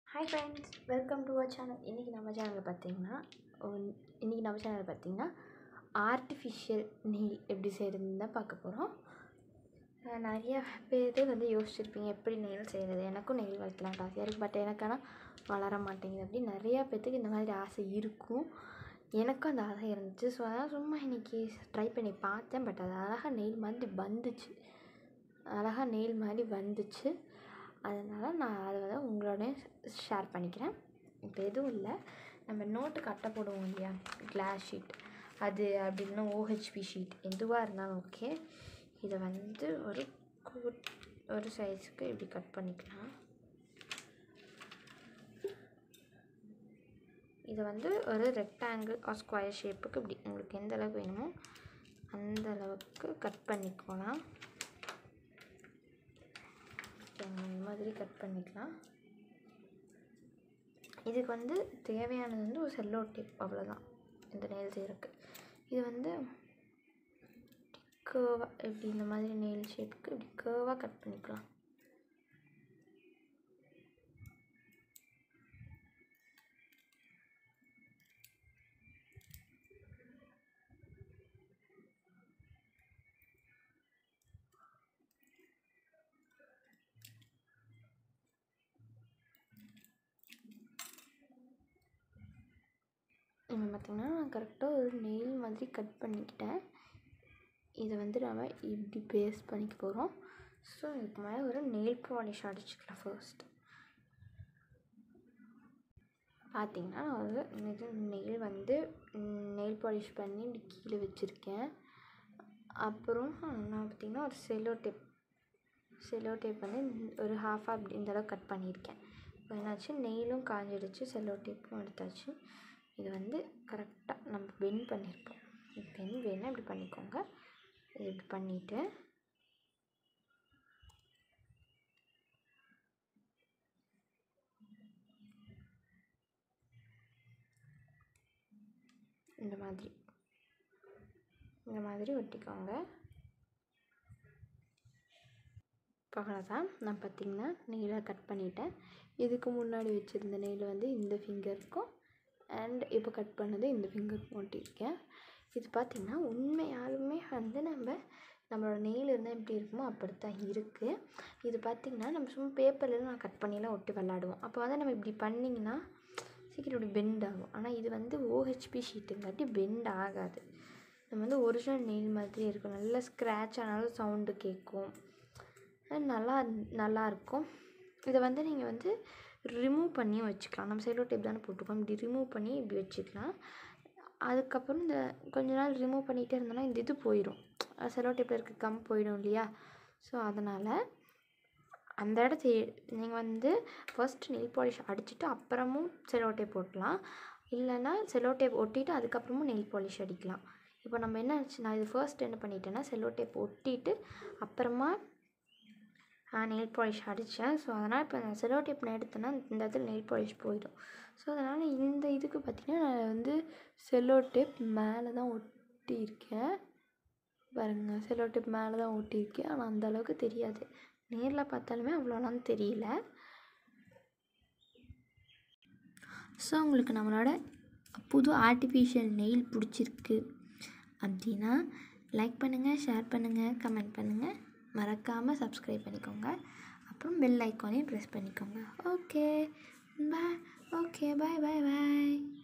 hi friends welcome to our channel இன்றைக்கி நம்ம சேனலில் பார்த்தீங்கன்னா இன்றைக்கி நம்ம சேனலில் பார்த்தீங்கன்னா ஆர்டிஃபிஷியல் நெயில் எப்படி செய்கிறதுன்னு தான் பார்க்க போகிறோம் நிறைய பேர் வந்து யோசிச்சிருப்பீங்க எப்படி நெயில் செய்கிறது எனக்கும் நெயில் வளர்க்கலான்ட்டு ஆசையாக இருக்குது பட் எனக்கு ஆனால் வளர மாட்டேங்குது அப்படி நிறையா பேர்த்துக்கு இந்த மாதிரி ஆசை இருக்கும் எனக்கும் அந்த ஆசை இருந்துச்சு ஸோ அதான் சும்மா இன்றைக்கி ட்ரை பண்ணி பார்த்தேன் பட் அது அழகாக நெயில் மாதிரி வந்துச்சு அழகாக நெயில் மாதிரி வந்துச்சு அதனால் நான் அதை வந்து உங்களோட ஷேர் பண்ணிக்கிறேன் இப்போ எதுவும் இல்லை நம்ம நோட்டுக்கு அட்டை போடுவோம் இல்லையா கிளாஸ் ஷீட் அது அப்படி இல்லைன்னா ஓஹெச்பி ஷீட் எதுவாக இருந்தாலும் ஓகே இதை வந்து ஒரு குட் ஒரு சைஸுக்கு இப்படி கட் பண்ணிக்கலாம் இதை வந்து ஒரு ரெக்டாங்கிள் ஆர் ஸ்கொயர் ஷேப்புக்கு இப்படி உங்களுக்கு எந்த அளவுக்கு வேணுமோ அந்த அளவுக்கு கட் பண்ணிக்கலாம் இந்த மாதிரி கட் பண்ணிக்கலாம் இதுக்கு வந்து தேவையானது வந்து ஒரு செல்லோ டேப் அவ்வளோதான் இந்த நெயில் செய்கிறதுக்கு இது வந்து கேர்வாக இப்படி இந்த மாதிரி நெயில் ஷேப்புக்கு இப்படி கேர்வாக கட் பண்ணிக்கலாம் இப்போ பார்த்திங்கன்னா நான் கரெக்டாக ஒரு நெயில் மாதிரி கட் பண்ணிக்கிட்டேன் இதை வந்து நம்ம இப்படி பேஸ்ட் பண்ணிக்க போகிறோம் ஸோ இதுக்கு மேலே ஒரு நெயில் பாலிஷ் அடிச்சுக்கலாம் ஃபர்ஸ்ட் பார்த்திங்கன்னா நான் ஒரு இது நெயில் வந்து நெயில் பாலிஷ் பண்ணி இப்படி கீழே வச்சுருக்கேன் அப்புறம் நான் பார்த்திங்கன்னா ஒரு செல்லோ டேப் செல்லோ டேப் வந்து ஒரு ஹாஃபாக இப்படி இந்த அளவுக்கு கட் பண்ணியிருக்கேன் இப்போ என்னாச்சு நெயிலும் காஞ்சிடுச்சு செல்லோ டேப்பும் எடுத்தாச்சு இது வந்து கரெக்டாக நம்ம பென் பண்ணியிருப்போம் பென் வேணால் இப்படி பண்ணிக்கோங்க இது இப்படி பண்ணிவிட்டு இந்த மாதிரி இந்த மாதிரி ஒட்டிக்கோங்க அவ்வளோதான் நான் பார்த்திங்கன்னா நெயிலை கட் பண்ணிட்டேன் இதுக்கு முன்னாடி வச்சுருந்த நெயில் வந்து இந்த ஃபிங்கருக்கும் அண்ட் இப்போ கட் பண்ணது இந்த ஃபிங்கர் ஒட்டியிருக்கேன் இது பார்த்திங்கன்னா உண்மையாலுமே வந்து நம்ம நம்மளோட நெயில் இருந்தால் எப்படி இருக்குமோ அப்படித்தான் இருக்குது இது பார்த்திங்கன்னா நம்ம சும்மா பேப்பர்லாம் நான் கட் பண்ணிலாம் ஒட்டி விளாடுவோம் அப்போ வந்து நம்ம இப்படி பண்ணிங்கன்னா சீக்கிரம் இப்படி பெண்ட் ஆகும் ஆனால் இது வந்து ஓஹெச்பி ஷீட்டுங்காட்டி பெண்ட் ஆகாது நம்ம வந்து ஒரிஜினல் நெயில் மாதிரி இருக்கும் நல்லா ஸ்க்ராட்ச் ஆனாலும் சவுண்டு கேட்கும் நல்லா நல்லாயிருக்கும் இதை வந்து நீங்கள் வந்து ரிமூவ் பண்ணியும் வச்சுக்கலாம் நம்ம செல்லோ டேப் தானே போட்டிருக்கோம் இப்படி ரிமூவ் பண்ணி இப்படி வச்சுக்கலாம் அதுக்கப்புறம் இந்த கொஞ்ச நாள் ரிமூவ் பண்ணிகிட்டே இருந்தோன்னா இந்த இது போயிடும் செல்லோ டேப்பில் இருக்க கம் போயிடும் இல்லையா ஸோ அதனால் அந்த இடத்த நீங்கள் வந்து ஃபர்ஸ்ட் நெல் பாலிஷ் அடிச்சுட்டு அப்புறமும் செல்லோ டேப் போட்டலாம் இல்லைன்னா செல்லோ டேப் ஒட்டிட்டு அதுக்கப்புறமும் நெல் பாலிஷ் அடிக்கலாம் இப்போ நம்ம என்ன ஆச்சு நான் இது ஃபர்ஸ்ட் என்ன பண்ணிட்டேன்னா செல்லோ டேப் ஒட்டிட்டு அப்புறமா நெயில் பாலிஷ் அடித்தேன் ஸோ அதனால் இப்போ நான் செலோ டேப் நான் எடுத்தேன்னா இந்த இடத்துல நெயில் பாலிஷ் போயிடும் ஸோ அதனால் இந்த இதுக்கு பார்த்திங்கன்னா நான் வந்து செல்லோ டேப் மேலே தான் ஒட்டியிருக்கேன் பாருங்கள் செல்லோ டேப் மேலே தான் ஒட்டியிருக்கேன் ஆனால் அந்த அளவுக்கு தெரியாது நேரில் பார்த்தாலுமே அவ்வளோலாம் தெரியல ஸோ உங்களுக்கு நம்மளோட புது ஆர்டிஃபிஷியல் நெயில் பிடிச்சிருக்கு அப்படின்னா லைக் பண்ணுங்கள் ஷேர் பண்ணுங்கள் கமெண்ட் பண்ணுங்கள் மறக்காமல் சப்ஸ்கிரைப் பண்ணிக்கோங்க அப்புறம் பெல் ஐக்கானையும் ப்ரெஸ் பண்ணிக்கோங்க ஓகே பாய் ஓகே பாய் பாய் பாய்